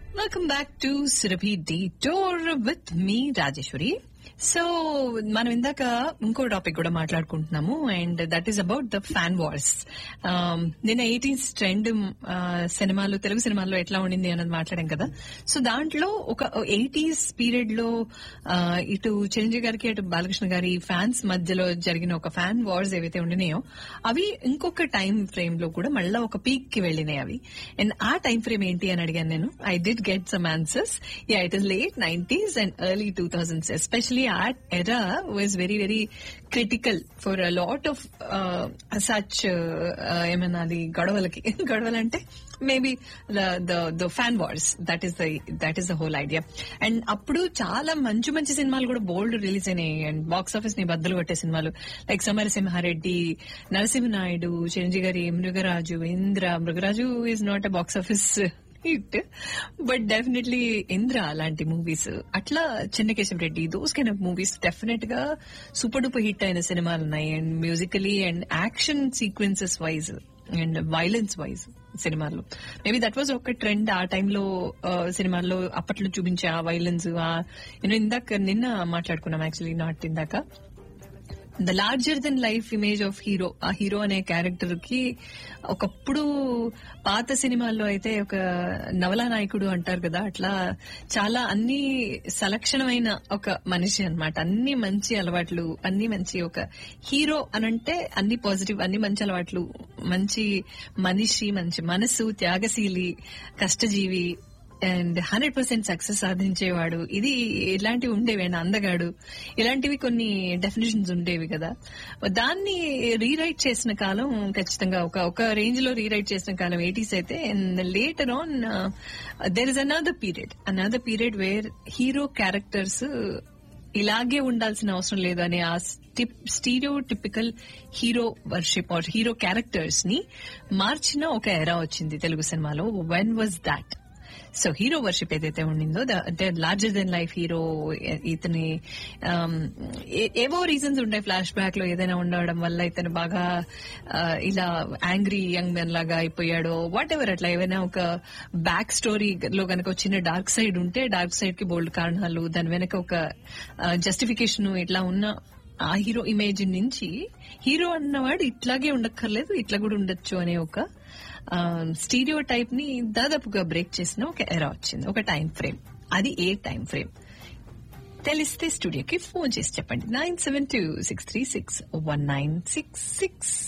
welcome back to Surabhi detour with me Rajeshwari so మనం ఇందాక ఇంకో టాపిక్ కూడా మాట్లాడుకుంటున్నాము and that is about the fan wars నిన్న ఎయిటీన్స్ ట్రెండ్ సినిమాలు తెలుగు సినిమాల్లో ఎట్లా ఉండింది అన్నది మాట్లాడాం కదా సో దాంట్లో ఒక ఎయిటీస్ పీరియడ్ లో ఆ, ఇటు చిరంజీవి గారికి అటు బాలకృష్ణ గారి ఫ్యాన్స్ మధ్యలో జరిగిన ఒక ఫ్యాన్ వార్స్ ఏవైతే ఉండినాయో అవి ఇంకొక టైం ఫ్రేమ్ లో కూడా మళ్ళీ ఒక పీక్ కి వెళ్ళినాయి అవి అండ్ ఆ టైం ఫ్రేమ్ ఏంటి అని అడిగాను నేను I did get some answers ya it is late nineties and early two thousands especially uh era was very very critical for a lot of such ఏమన్నా అది గొడవలకి గొడవలు అంటే maybe the the fan wars that is the that is the whole idea and అప్పుడు చాలా మంచి మంచి సినిమాలు కూడా బోల్డ్ రిలీజ్ అయినాయి అండ్ బాక్స్ ఆఫీస్ ని బద్దలు కొట్టే సినిమాలు లైక్ సమరసింహారెడ్డి నరసింహనాయుడు చిరంజీవి గారి Mrigaraju Indra Mrigaraju is not a box office hit but definitely Indra అలాంటి మూవీస్ అట్లా Chennakeshava Reddy those kind of movies definite గా సూపర్ డూపర్ హిట్ అయిన సినిమాలు ఉన్నాయి and musically and action sequences wise and violence wise సినిమాల్లో మేబీ దట్ వాజ్ ఒక ట్రెండ్ ఆ టైంలో సినిమాల్లో అప్పట్లో చూపించే ఆ వైలెన్స్ నేను ఇందాక నిన్న మాట్లాడుకున్నాం యాక్చువల్లీ నాట్ ఇందాక the larger than life image of hero ఆ హీరో అనే క్యారెక్టర్ కి ఒకప్పుడు పాత సినిమాల్లో అయితే ఒక నవలా నాయకుడు అంటారు కదా అట్లా చాలా అన్ని సలక్షణమైన ఒక మనిషి అన్నమాట అన్ని మంచి అలవాట్లు అన్ని మంచి ఒక హీరో అనంటే అన్ని పాజిటివ్ అన్ని మంచి అలవాట్లు మంచి మనిషి మంచి మనసు త్యాగశీలి కష్టజీవి అండ్ హండ్రెడ్ పర్సెంట్ సక్సెస్ సాధించేవాడు ఇది ఇలాంటివి ఉండేవి అండ్ అందగాడు ఇలాంటివి కొన్ని డెఫినేషన్స్ ఉండేవి కదా దాన్ని రీరైట్ చేసిన కాలం ఖచ్చితంగా ఒక ఒక రేంజ్ లో రీరైట్ చేసిన కాలం ఎయిటీస్ అయితే and later on there is another period another period where hero characters ఇలాగే ఉండాల్సిన అవసరం లేదు అనే ఆ stereotypical hero worship or hero characters ని మార్చిన ఒక ఎరా వచ్చింది తెలుగు సినిమాలో when was that so hero worship ఏదైతే ఉండిందో అంటే లార్జర్ దెన్ లైఫ్ హీరో ఇతని um, ఏ- ఏవో రీజన్స్ ఉంటాయి ఫ్లాష్ బ్యాక్ లో ఏదైనా ఉండడం వల్ల ఇతను బాగా ఆ, ఇలా యాంగ్రీ యంగ్ మెన్ లాగా అయిపోయాడో వాట్ ఎవర్ అట్లా ఏమైనా ఒక బ్యాక్ స్టోరీ లో కనుక ఒక చిన్న డార్క్ సైడ్ ఉంటే డార్క్ సైడ్ కి బోల్డ్ కారణాలు దాని వెనక ఒక జస్టిఫికేషన్ ఇట్లా ఉన్న ఆ హీరో ఇమేజ్ నుంచి హీరో అన్నవాడు ఇట్లాగే ఉండక్కర్లేదు ఇట్లా కూడా ఉండొచ్చు అనే ఒక స్టీరియో టైప్ ని దాదాపుగా బ్రేక్ చేసిన ఒక ఎరా వచ్చింది ఒక టైం ఫ్రేమ్ అది ఏ టైం ఫ్రేమ్ తెలిస్తే స్టూడియోకి ఫోన్ చేసి చెప్పండి nine seven two six three six one nine six six